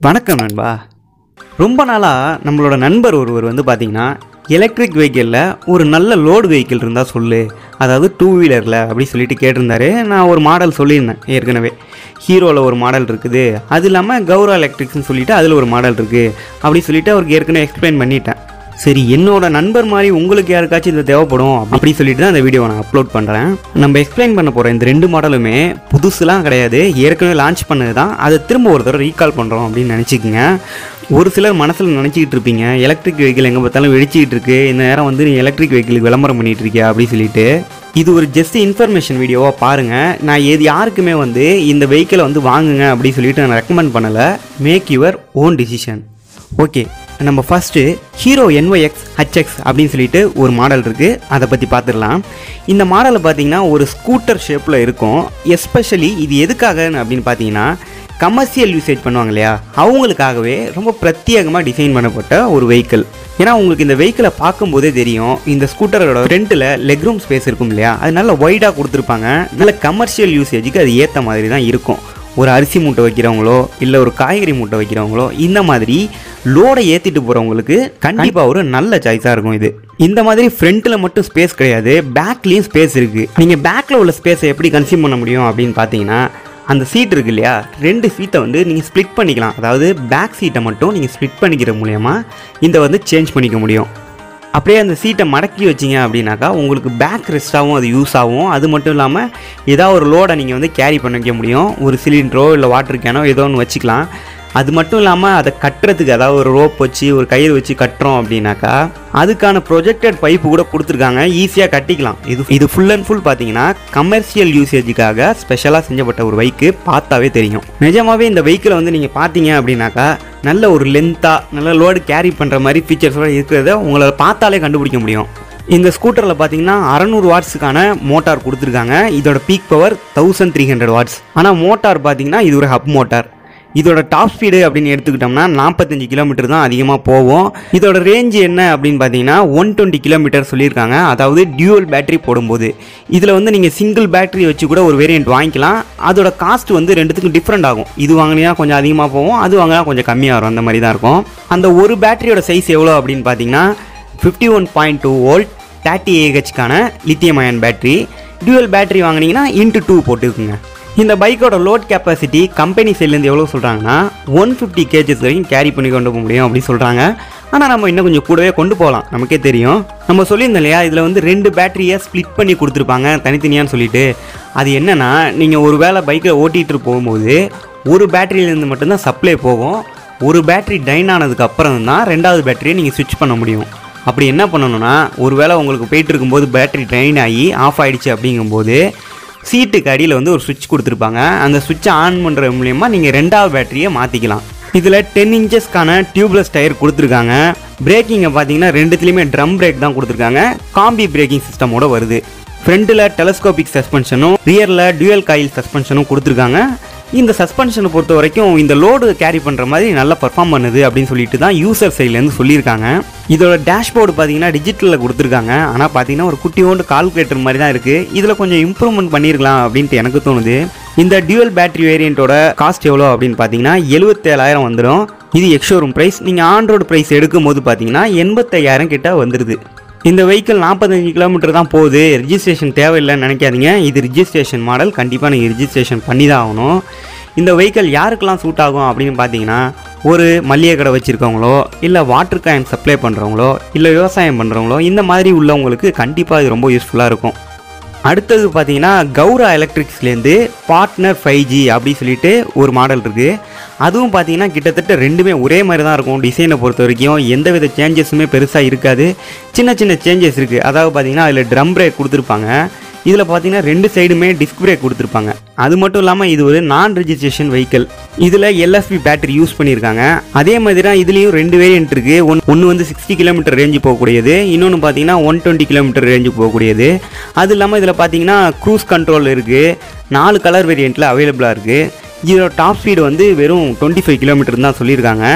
வணக்கம் நண்பா ரொம்ப நாளாக நம்மளோட நண்பர் ஒருவர் வந்து பார்த்தீங்கன்னா எலக்ட்ரிக் வெஹிக்கிளில் ஒரு நல்ல லோடு வெஹிக்கிள் இருந்தால் சொல்லு அதாவது டூ வீலரில் அப்படி சொல்லிட்டு கேட்டிருந்தாரு நான் ஒரு மாடல் சொல்லியிருந்தேன் ஏற்கனவே ஹீரோவில் ஒரு மாடல் இருக்குது அது இல்லாமல் கௌரா எலக்ட்ரிக்ஸ்னு சொல்லிட்டு அதில் ஒரு மாடல் இருக்குது அப்படி சொல்லிட்டு அவருக்கு ஏற்கனவே எக்ஸ்பிளைன் பண்ணிட்டேன் சரி என்னோட நண்பர் மாதிரி உங்களுக்கு யாருக்காச்சும் இது தேவைப்படும் அப்படி சொல்லிட்டு தான் இந்த வீடியோ நான் அப்லோட் பண்ணுறேன் நம்ம எக்ஸ்பிளைன் பண்ண போகிற இந்த ரெண்டு மாடலுமே புதுசுலாம் கிடையாது ஏற்கனவே லான்ச் பண்ணது தான் அதை திரும்ப ஒரு தடவை ரீகால் பண்ணுறோம் அப்படின்னு நினச்சிக்கோங்க ஒரு சிலர் மனசில் நினச்சிக்கிட்டு இருப்பீங்க எலக்ட்ரிக் வெஹிக்கிள் எங்கே பார்த்தாலும் வெடிச்சிக்கிட்டு இருக்கு இந்த நேரம் வந்து நீ எலக்ட்ரிக் வெஹிக்கிளுக்கு விளம்பரம் பண்ணிட்டு இருக்கியா அப்படின்னு சொல்லிட்டு இது ஒரு ஜஸ்ட் இன்ஃபர்மேஷன் வீடியோவாக பாருங்கள் நான் எது யாருக்குமே வந்து இந்த வெஹிக்கிளை வந்து வாங்குங்க அப்படின்னு சொல்லிட்டு நான் ரெக்கமெண்ட் பண்ணலை make your own decision okay நம்ம ஃபஸ்ட்டு ஹீரோ என்ஒஎக்ஸ் ஹச்எக்ஸ் அப்படின்னு சொல்லிட்டு ஒரு மாடல் இருக்குது அதை பற்றி பார்த்துடலாம் இந்த மாடலை பார்த்தீங்கன்னா ஒரு ஸ்கூட்டர் ஷேப்பில் இருக்கும் எஸ்பெஷலி இது எதுக்காக அப்படின்னு பார்த்தீங்கன்னா கமர்ஷியல் யூசேஜ் பண்ணுவாங்க இல்லையா அவங்களுக்காகவே ரொம்ப பிரத்யேகமாக டிசைன் பண்ணப்பட்ட ஒரு வெஹிக்கிள் ஏன்னா உங்களுக்கு இந்த வெஹிக்கிளை பார்க்கும்போதே தெரியும் இந்த ஸ்கூட்டரோட ஃப்ரண்ட்டில் லெக் ரூம் ஸ்பேஸ் இருக்கும் இல்லையா அது நல்ல ஒய்டாக கொடுத்துருப்பாங்க நல்ல கமர்ஷியல் யூசேஜுக்கு அது ஏற்ற மாதிரி தான் இருக்கும் ஒரு அரிசி மூட்டை வைக்கிறவங்களோ இல்லை ஒரு காய்கறி மூட்டை வைக்கிறவங்களோ இந்த மாதிரி லோடை ஏற்றிட்டு போகிறவங்களுக்கு கண்டிப்பாக ஒரு நல்ல சாய்ஸாக இருக்கும் இது இந்த மாதிரி ஃப்ரண்ட்டில் மட்டும் ஸ்பேஸ் கிடையாது பேக்லேயும் ஸ்பேஸ் இருக்குது நீங்கள் பேக்கில் உள்ள ஸ்பேஸை எப்படி கன்சியூம் பண்ண முடியும் அப்படின்னு பார்த்தீங்கன்னா அந்த சீட் இருக்கு இல்லையா ரெண்டு சீட்டை வந்து நீங்கள் ஸ்ப்ளிட் பண்ணிக்கலாம் அதாவது பேக் சீட்டை மட்டும் நீங்கள் ஸ்ப்ளிட் பண்ணிக்கிற மூலயமா இந்த வந்து சேஞ்ச் பண்ணிக்க முடியும் அப்படியே அந்த சீட்டை மடக்கி வச்சிங்க அப்படின்னாக்கா உங்களுக்கு பேக் ரெஸ்ட்டாகவும் அது யூஸ் ஆகும் அது மட்டும் இல்லாமல் ஏதாவது ஒரு லோடை நீங்கள் வந்து கேரி பண்ணிக்க முடியும் ஒரு சிலிண்டரோ இல்லை வாட்டர் கேனோ ஏதோ ஒன்று வச்சுக்கலாம் அது மட்டும் இல்லாமல் அதை கட்டுறதுக்கு அதாவது ஒரு ரோப் வச்சு ஒரு கயிறு வச்சு கட்டுறோம் அப்படின்னாக்கா அதுக்கான ப்ரொஜெக்டட் பைப்பு கூட கொடுத்துருக்காங்க ஈஸியாக கட்டிக்கலாம் இது இது ஃபுல் அண்ட் ஃபுல் பார்த்தீங்கன்னா கமர்ஷியல் யூசேஜுக்காக ஸ்பெஷலாக செஞ்சப்பட்ட ஒரு பைக்கு பார்த்தாவே தெரியும் நிஜமாவே இந்த வெஹிக்கிளை வந்து நீங்கள் பார்த்தீங்க அப்படின்னாக்கா நல்ல ஒரு லென்த்தாக நல்ல லோடு கேரி பண்ணுற மாதிரி ஃபீச்சர்ஸோட இருக்கிறத உங்களால் பார்த்தாலே கண்டுபிடிக்க முடியும் இந்த ஸ்கூட்டரில் பார்த்தீங்கன்னா அறநூறு வாட்ஸுக்கான மோட்டார் கொடுத்துருக்காங்க இதோட peak power thousand three hundred watts ஆனால் மோட்டார் பார்த்தீங்கன்னா இது ஒரு ஹப் மோட்டார் இதோட டாப் ஸ்பீடு அப்படின்னு எடுத்துக்கிட்டோம்னா நாற்பத்தஞ்சு கிலோமீட்டர் தான் அதிகமாக போகும் இதோட ரேஞ்ச் என்ன அப்படின்னு பார்த்தீங்கன்னா ஒன் டுவெண்ட்டி கிலோமீட்டர் சொல்லியிருக்காங்க அதாவது டியூவல் பேட்டரி போடும்போது இதில் வந்து நீங்கள் சிங்கிள் பேட்டரி வச்சு கூட ஒரு வேரியண்ட் வாங்கிக்கலாம் அதோட காஸ்ட் வந்து ரெண்டுத்துக்கும் டிஃப்ரெண்ட் ஆகும் இது வாங்கினீங்கன்னா கொஞ்சம் அதிகமாக போகும் அது வாங்கினா கொஞ்சம் கம்மியாக வரும் அந்த மாதிரி தான் இருக்கும் அந்த ஒரு பேட்டரியோட சைஸ் எவ்வளோ அப்படின்னு பார்த்தீங்கன்னா fifty one point two volt thirty ஏஹெச்க்கான lithium ion battery dual battery வாங்கினீங்கன்னா இன்ட்டு டூ போட்டுக்குங்க இந்த பைக்கோட லோட் கெப்பாசிட்டி கம்பெனி சைட்லேருந்து எவ்வளோ சொல்கிறாங்கன்னா ஒன் ஃபிஃப்டி கேஜஸ் வரைக்கும் கேரி பண்ணி கொண்டு போக முடியும் அப்படின்னு சொல்கிறாங்க ஆனால் நம்ம இன்னும் கொஞ்சம் கூடவே கொண்டு போகலாம் நமக்கே தெரியும் நம்ம சொல்லியிருந்தோம் இல்லையா இதில் வந்து ரெண்டு பேட்டரியை ஸ்ப்ளிட் பண்ணி கொடுத்துருப்பாங்க தனித்தனியான்னு சொல்லிட்டு அது என்னென்னா நீங்கள் ஒரு வேளை பைக்கை ஓட்டிகிட்டு போகும்போது ஒரு பேட்டரியிலேருந்து மட்டும்தான் சப்ளை போகும் ஒரு பேட்டரி டைன் ஆனதுக்கு அப்புறம் தான் ரெண்டாவது பேட்டரியை நீங்கள் ஸ்விட்ச் பண்ண முடியும் அப்படி என்ன பண்ணணும்னா ஒருவேளை உங்களுக்கு போயிட்டு இருக்கும்போது பேட்டரி ட்ரைன் ஆகி ஆஃப் ஆயிடுச்சு அப்படிங்கும்போது சீட்டுக்கு அடியில் வந்து ஒரு சுவிட்ச் கொடுத்துருப்பாங்க அந்த சுவிட்சை ஆன் பண்ணுற மூலயமா நீங்கள் ரெண்டாவது பேட்டரியை மாற்றிக்கலாம் இதில் டென் இன்ச்சஸ்க்கான டியூப்லெஸ் டயர் கொடுத்துருக்காங்க பிரேக்கிங்கை பார்த்தீங்கன்னா ரெண்டுத்துலேயுமே ட்ரம் பிரேக் தான் கொடுத்துருக்காங்க காம்பி பிரேக்கிங் சிஸ்டமோட வருது ஃப்ரண்ட்டில் டெலஸ்கோபிக் சஸ்பென்ஷனும் ரியரில் டியூயல் காயில் சஸ்பென்ஷனும் கொடுத்துருக்காங்க இந்த சஸ்பென்ஷனை பொறுத்த வரைக்கும் இந்த லோடு கேரி பண்ணுற மாதிரி நல்லா பர்ஃபார்ம் பண்ணுது அப்படின்னு சொல்லிட்டு தான் யூசர் சைட்லேருந்து சொல்லியிருக்காங்க இதோட டேஷ்போர்டு பார்த்தீங்கன்னா டிஜிட்டலில் கொடுத்துருக்காங்க ஆனால் பார்த்தீங்கன்னா ஒரு குட்டியோண்டு கால்குலேட்டர் மாதிரி தான் இருக்குது இதில் கொஞ்சம் இம்ப்ரூவ்மெண்ட் பண்ணியிருக்கலாம் அப்படின்ட்டு எனக்கு தோணுது இந்த டியூவல் பேட்டரி வேரியண்ட்டோட காஸ்ட் எவ்வளோ அப்படின்னு பார்த்தீங்கன்னா எழுபத்தேழாயிரம் வந்துடும் இது எக்ஷோரூம் ப்ரைஸ் நீங்கள் ஆண்ட்ராய்டு ப்ரைஸ் எடுக்கும் போது பார்த்தீங்கன்னா எண்பத்தையாயிரம் கிட்ட வந்துடுது இந்த வெஹிக்கிள் நாற்பத்தஞ்சு கிலோமீட்டர் தான் போகுது ரிஜிஸ்ட்ரேஷன் தேவையில்லைன்னு நினைக்காதீங்க இது ரிஜிஸ்ட்ரேஷன் மாடல் கண்டிப்பாக நீங்கள் ரிஜிஸ்ட்ரேஷன் பண்ணி தான் ஆகணும் இந்த வெஹிக்கிள் யாருக்கெல்லாம் சூட் ஆகும் அப்படின்னு பார்த்தீங்கன்னா ஒரு மளிகை கடை வச்சுருக்கவங்களோ இல்லை வாட்டர் கேன் சப்ளை பண்ணுறவங்களோ இல்லை விவசாயம் பண்ணுறவங்களோ இந்த மாதிரி உள்ளவங்களுக்கு கண்டிப்பாக இது ரொம்ப யூஸ்ஃபுல்லாக இருக்கும் அடுத்தது பார்த்தீங்கன்னா கௌரா எலக்ட்ரிக்ஸ்லேருந்து பார்ட்னர் ஃபைவ் ஜி அப்படி சொல்லிட்டு ஒரு மாடல் இருக்குது அதுவும் பார்த்தீங்கன்னா கிட்டத்தட்ட ரெண்டுமே ஒரே மாதிரி தான் இருக்கும் டிசைனை பொறுத்த வரைக்கும் எந்தவித சேஞ்சஸுமே பெருசாக இருக்காது சின்ன சின்ன சேஞ்சஸ் இருக்குது அதாவது பார்த்தீங்கன்னா அதில் ட்ரம் பிரேக் கொடுத்துருப்பாங்க இதில் பார்த்தீங்கன்னா ரெண்டு சைடுமே டிஸ்க் பிரேக் கொடுத்துருப்பாங்க அது மட்டும் இல்லாமல் இது ஒரு நான் ரெஜிஸ்ட்ரேஷன் வெஹிக்கிள் இதில் எல்எஃபி பேட்டரி யூஸ் பண்ணியிருக்காங்க அதே மாதிரி தான் இதுலேயும் ரெண்டு வேரியன்ட் இருக்குது ஒன் ஒன்று வந்து சிக்ஸ்டி கிலோமீட்டர் ரேஞ்சு போகக்கூடியது இன்னொன்று பார்த்தீங்கன்னா ஒன் டுவெண்ட்டி கிலோமீட்டர் ரேஞ்சு போகக்கூடியது அது இல்லாமல் இதில் பார்த்தீங்கன்னா க்ரூஸ் கண்ட்ரோல் இருக்குது நாலு கலர் வேரியண்ட்டில் அவைலபிளாக இருக்குது இதோட டாப் ஸ்பீடு வந்து வெறும் டுவெண்ட்டி ஃபைவ் கிலோமீட்டர் தான் சொல்லியிருக்காங்க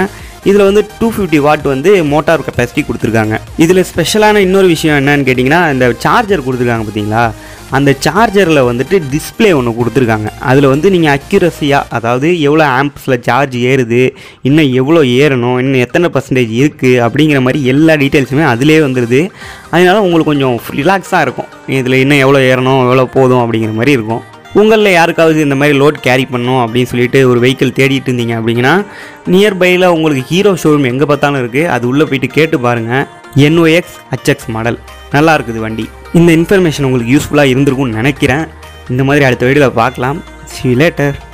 இதில் வந்து டூ ஃபிஃப்டி வாட் வந்து மோட்டார் கெப்பாசிட்டி கொடுத்துருக்காங்க இதில் ஸ்பெஷலான இன்னொரு விஷயம் என்னன்னு கேட்டிங்கன்னா இந்த சார்ஜர் கொடுத்துருக்காங்க பார்த்தீங்களா அந்த சார்ஜரில் வந்துட்டு டிஸ்ப்ளே ஒன்று கொடுத்துருக்காங்க அதில் வந்து நீங்கள் அக்யூரஸியாக அதாவது எவ்வளோ ஆம்ப்ஸில் சார்ஜ் ஏறுது இன்னும் எவ்வளோ ஏறணும் இன்னும் எத்தனை பர்சன்டேஜ் இருக்குது அப்படிங்கிற மாதிரி எல்லா டீட்டெயில்ஸுமே அதிலே வந்துடுது அதனால உங்களுக்கு கொஞ்சம் ரிலாக்ஸாக இருக்கும் இதில் இன்னும் எவ்வளோ ஏறணும் எவ்வளோ போதும் அப்படிங்கிற மாதிரி இருக்கும் உங்களில் யாருக்காவது இந்த மாதிரி லோட் கேரி பண்ணணும் அப்படின்னு சொல்லிட்டு ஒரு வெஹிக்கிள் தேடிட்டு இருந்தீங்க அப்படிங்கன்னா நியர்பையில் உங்களுக்கு ஹீரோ ஷோரூம் எங்கே பார்த்தாலும் இருக்குது அது உள்ளே போயிட்டு கேட்டு பாருங்கள் என்ஓஎக்ஸ் ஹச்எக்ஸ் மாடல் நல்லா இருக்குது வண்டி இந்த இன்ஃபர்மேஷன் உங்களுக்கு யூஸ்ஃபுல்லாக இருந்திருக்கும்னு நினைக்கிறேன் இந்த மாதிரி அடுத்த வீடியோவில் பார்க்கலாம் சி லேட்டர்